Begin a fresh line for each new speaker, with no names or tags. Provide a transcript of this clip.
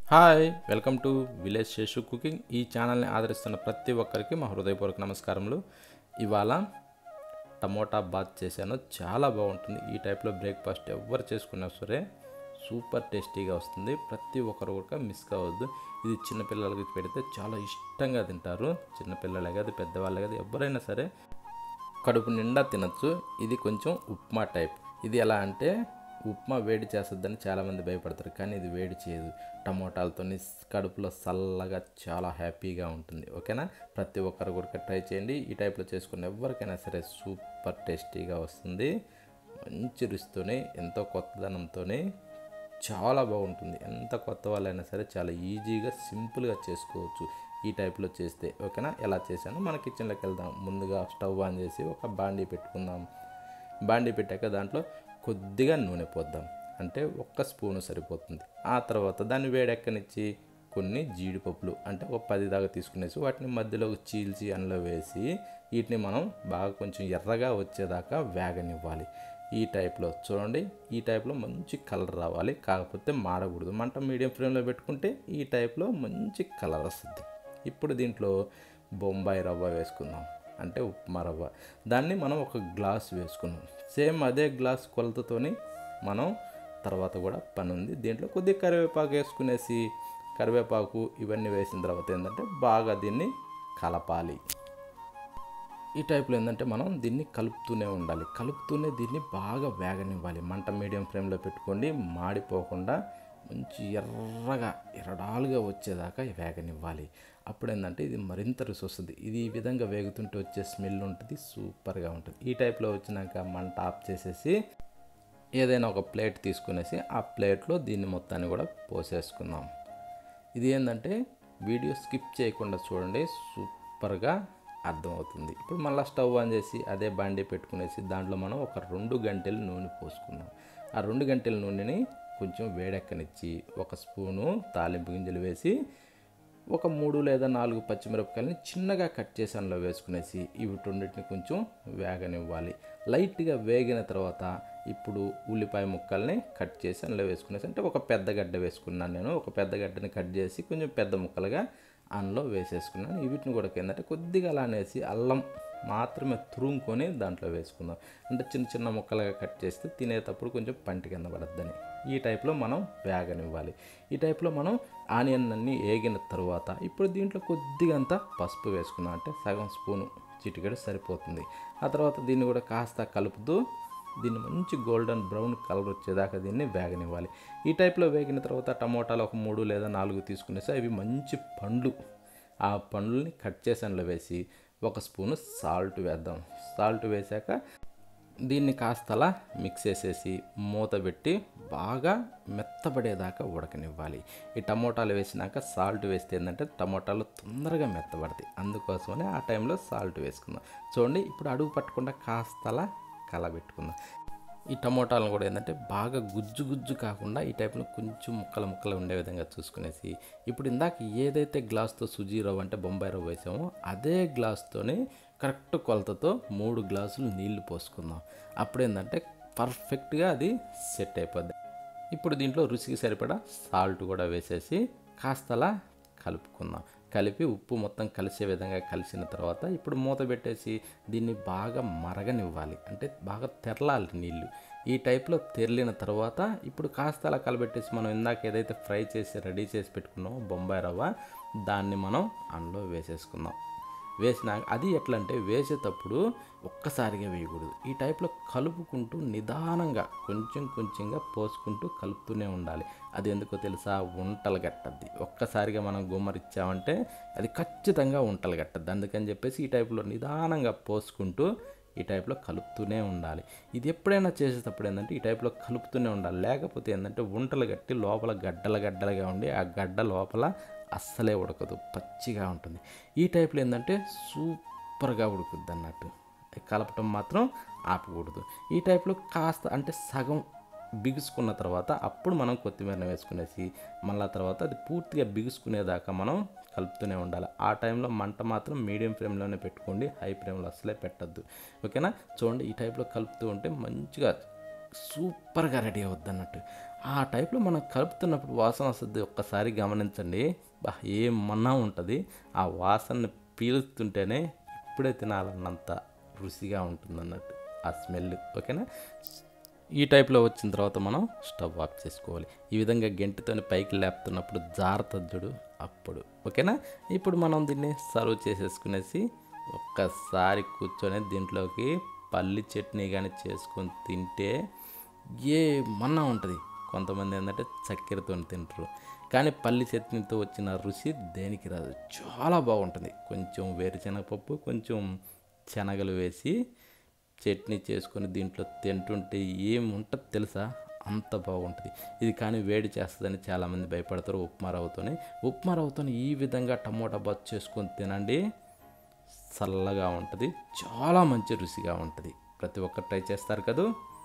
hi welcome to village Seshu cooking ఈ ఛానల్ని ఆదరిస్తున్న ప్రతి ఒక్కరికి మా హృదయపూర్వక నమస్కారములు ఇవాళ టమోటా బాత్ చేశాను చాలా బాగుంటుంది ఈ టైప్లో బ్రేక్ఫాస్ట్ ఎవరు చేసుకున్నా సరే సూపర్ టేస్టీగా వస్తుంది ప్రతి ఒక్కరు కూడా మిస్ కావద్దు ఇది చిన్నపిల్లలకి పెడితే చాలా ఇష్టంగా తింటారు చిన్నపిల్లలే కాదు పెద్దవాళ్ళే కాదు ఎవరైనా సరే కడుపు నిండా తినచ్చు ఇది కొంచెం ఉప్మా టైప్ ఇది ఎలా అంటే ఉప్మా వేడి చేస్తుందని చాలామంది భయపడతారు కానీ ఇది వేడి చేయదు టమోటాలతో కడుపులో చల్లగా చాలా హ్యాపీగా ఉంటుంది ఓకేనా ప్రతి ఒక్కరు కూడా ట్రై చేయండి ఈ టైప్లో చేసుకున్న ఎవరికైనా సరే సూపర్ టేస్టీగా వస్తుంది మంచి రుచితోనే ఎంతో కొత్తదనంతోనే చాలా బాగుంటుంది ఎంత కొత్త వాళ్ళైనా సరే చాలా ఈజీగా సింపుల్గా చేసుకోవచ్చు ఈ టైప్లో చేస్తే ఓకేనా ఎలా చేశానో మన కిచెన్లోకి వెళ్దాం ముందుగా స్టవ్ ఆన్ చేసి ఒక బాండీ పెట్టుకుందాం బాండీ పెట్టాక దాంట్లో కొద్దిగా నూనె పోద్దాం అంటే ఒక్క స్పూను సరిపోతుంది ఆ తర్వాత దాన్ని వేడెక్కనిచ్చి కొన్ని జీడిపప్పులు అంటే ఒక పది దాకా తీసుకునేసి వాటిని మధ్యలో చీల్చి అందులో వేసి వీటిని మనం బాగా కొంచెం ఎర్రగా వచ్చేదాకా వేగనివ్వాలి ఈ టైప్లో చూడండి ఈ టైప్లో మంచి కలర్ రావాలి కాకపోతే మాడకూడదు మంట మీడియం ఫ్లేమ్లో పెట్టుకుంటే ఈ టైప్లో మంచి కలర్ వస్తుంది ఇప్పుడు దీంట్లో బొంబాయి రవ్వ వేసుకుందాం అంటే ఉప్మా రవ్వ దాన్ని మనం ఒక గ్లాస్ వేసుకున్నాం సేమ్ అదే గ్లాస్ కొలతతోని మనం తర్వాత కూడా పని ఉంది దీంట్లో కొద్దిగా కరివేపాకు వేసుకునేసి కరివేపాకు ఇవన్నీ వేసిన తర్వాత ఏంటంటే బాగా దీన్ని కలపాలి ఈ టైప్లో ఏంటంటే మనం దీన్ని కలుపుతూనే ఉండాలి కలుపుతూనే దీన్ని బాగా వేగనివ్వాలి మంట మీడియం ఫ్లేమ్లో పెట్టుకోండి మాడిపోకుండా మంచి ఎర్రగా ఎర్రడాలుగా వచ్చేదాకా వేగనివ్వాలి అప్పుడు ఏంటంటే ఇది మరింత రుచి వస్తుంది ఇది ఈ విధంగా వేగుతుంటే వచ్చే స్మెల్ ఉంటుంది సూపర్గా ఉంటుంది ఈ టైప్లో వచ్చినాక మంట ఆఫ్ చేసేసి ఏదైనా ఒక ప్లేట్ తీసుకునేసి ఆ ప్లేట్లో దీన్ని మొత్తాన్ని కూడా పోసేసుకుందాం ఇది ఏంటంటే వీడియో స్కిప్ చేయకుండా చూడండి సూపర్గా అర్థమవుతుంది ఇప్పుడు మళ్ళీ స్టవ్ ఆన్ చేసి అదే బాండీ పెట్టుకునేసి దాంట్లో మనం ఒక రెండు గంటలు నూనె పోసుకుందాం ఆ రెండు గంటల నూనెని కొంచెం వేడెక్కనిచ్చి ఒక స్పూను తాలింపు గింజలు వేసి ఒక మూడు లేదా నాలుగు పచ్చిమిరపకాయలని చిన్నగా కట్ చేసి అందులో వేసుకునేసి ఇవి రెండింటిని కొంచెం వేగనివ్వాలి లైట్గా వేగిన తర్వాత ఇప్పుడు ఉల్లిపాయ ముక్కల్ని కట్ చేసి అందులో వేసుకునేసి అంటే ఒక పెద్ద గడ్డ వేసుకున్నాను నేను ఒక పెద్ద గడ్డని కట్ చేసి కొంచెం పెద్ద ముక్కలుగా అందులో వేసేసుకున్నాను వీటిని కూడా ఏంటంటే కొద్దిగా అలా అనేసి అల్లం మాత్రమే తురుముకొని దాంట్లో వేసుకుందాం అంటే చిన్న చిన్న ముక్కలుగా కట్ చేస్తే తినేటప్పుడు కొంచెం పంటి కింద పడద్దని ఈ టైప్లో మనం వేగనివ్వాలి ఈ టైప్లో మనం ఆనియన్ అన్ని వేగిన తర్వాత ఇప్పుడు దీంట్లో కొద్దిగా అంత పసుపు వేసుకున్నాం అంటే సగం స్పూను చిటికెడు సరిపోతుంది ఆ తర్వాత దీన్ని కూడా కాస్త కలుపుతూ దీన్ని మంచి గోల్డెన్ బ్రౌన్ కలర్ వచ్చేదాకా దీన్ని వేగనివ్వాలి ఈ టైప్లో వేగిన తర్వాత టమోటాలు ఒక మూడు లేదా నాలుగు తీసుకునేసి అవి మంచి పండ్లు ఆ పండ్లని కట్ చేసి అందులో వేసి ఒక స్పూను సాల్ట్ వేద్దాం సాల్ట్ వేసాక దీన్ని కాస్తలా మిక్స్ చేసేసి మూత పెట్టి బాగా మెత్తబడేదాకా ఉడకనివ్వాలి ఈ టమోటాలు వేసినాక సాల్ట్ వేస్తే ఏంటంటే టమోటాలు తొందరగా మెత్తబడతాయి అందుకోసమనే ఆ టైంలో సాల్ట్ వేసుకుందాం చూడండి ఇప్పుడు అడుగు పట్టకుండా కాస్తలా కలబెట్టుకుందాం ఈ టమోటాలను కూడా ఏంటంటే బాగా గుజ్జు గుజ్జు కాకుండా ఈ టైప్లో కొంచెం ముక్కలు ముక్కలు ఉండే విధంగా చూసుకునేసి ఇప్పుడు ఇందాక ఏదైతే గ్లాస్తో సుజీ రవ్వ అంటే బొంబాయి రవ్వ వేసామో అదే గ్లాస్తోనే కరెక్ట్ కొలతతో మూడు గ్లాసులు నీళ్లు పోసుకుందాం అప్పుడు ఏంటంటే పర్ఫెక్ట్గా అది సెట్ అయిపోద్ది ఇప్పుడు దీంట్లో రుచికి సరిపడా సాల్ట్ కూడా వేసేసి కాస్తలా కలుపుకుందాం కలిపి ఉప్పు మొత్తం కలిసే విధంగా కలిసిన తర్వాత ఇప్పుడు మూత పెట్టేసి దీన్ని బాగా మరగనివ్వాలి అంటే బాగా తెరలాలి నీళ్ళు ఈ టైప్లో తెరిలిన తర్వాత ఇప్పుడు కాస్త అలా కలబెట్టేసి మనం ఇందాక ఏదైతే ఫ్రై చేసి రెడీ చేసి పెట్టుకున్నామో బొంబాయి రవ్వ దాన్ని మనం అందులో వేసేసుకుందాం వేసిన అది ఎట్లా అంటే వేసేటప్పుడు ఒక్కసారిగా వేయకూడదు ఈ టైప్లో కలుపుకుంటూ నిదానంగా కొంచెం కొంచెంగా పోసుకుంటూ కలుపుతూనే ఉండాలి అది ఎందుకో తెలుసా ఉంటలు గట్టద్ది ఒక్కసారిగా మనం గుమ్మరిచ్చామంటే అది ఖచ్చితంగా ఉంటలు గట్టద్ది అందుకని చెప్పేసి ఈ టైప్లో నిదానంగా పోసుకుంటూ ఈ టైప్లో కలుపుతూనే ఉండాలి ఇది ఎప్పుడైనా చేసేటప్పుడు ఏంటంటే ఈ టైప్లో కలుపుతూనే ఉండాలి లేకపోతే ఏంటంటే ఉంటలు గట్టి లోపల గడ్డల గడ్డలుగా ఉండి ఆ గడ్డ లోపల అస్సలే ఉడకదు పచ్చిగా ఉంటుంది ఈ టైప్లో ఏంటంటే సూపర్గా ఉడుకుద్ది అన్నట్టు కలపటం మాత్రం ఆపకూడదు ఈ టైప్లో కాస్త అంటే సగం బిగుసుకున్న తర్వాత అప్పుడు మనం కొత్తిమీరని వేసుకునేసి మళ్ళా తర్వాత అది పూర్తిగా బిగుసుకునేదాకా మనం కలుపుతూనే ఉండాలి ఆ టైంలో మంట మాత్రం మీడియం ఫ్లేమ్లోనే పెట్టుకోండి హై ఫ్లేమ్లో అసలే పెట్టద్దు ఓకేనా చూడండి ఈ టైప్లో కలుపుతూ ఉంటే మంచిగా సూపర్గా రెడీ అవుద్ది అన్నట్టు ఆ టైప్లో మనం కలుపుతున్నప్పుడు వాసన వస్తుంది ఒక్కసారి గమనించండి బా ఏమన్నా ఉంటుంది ఆ వాసనని పీలుస్తుంటేనే ఇప్పుడే తినాలన్నంత రుచిగా ఉంటుంది అన్నట్టు ఆ స్మెల్ ఓకేనా ఈ టైప్లో వచ్చిన తర్వాత మనం స్టవ్ ఆఫ్ చేసుకోవాలి ఈ విధంగా గెంటితోని పైకి లేపుతున్నప్పుడు జారుతుంది చూడు అప్పుడు ఓకేనా ఇప్పుడు మనం దీన్ని సర్వ్ చేసేసుకునేసి ఒక్కసారి కూర్చొని దీంట్లోకి పల్లి చట్నీ కానీ చేసుకొని తింటే ఏ మన్నా ఉంటుంది కొంతమంది ఏంటంటే చక్కెరతో తింటారు కానీ పల్లి చట్నీతో వచ్చిన రుచి దేనికి రాదు చాలా బాగుంటుంది కొంచెం వేరుశనగపప్పు కొంచెం శనగలు వేసి చట్నీ చేసుకొని దీంట్లో తింటుంటే ఏముంటుంది తెలుసా అంత బాగుంటుంది ఇది కానీ వేడి చేస్తుందని చాలామంది భయపడతారు ఉప్మా రవ్వతోని ఉప్మా రవ్వతోని ఈ విధంగా టమోటా బాత్ చేసుకొని తినండి చల్లగా ఉంటుంది చాలా మంచి రుచిగా ఉంటుంది ప్రతి ఒక్కరు ట్రై చేస్తారు కదా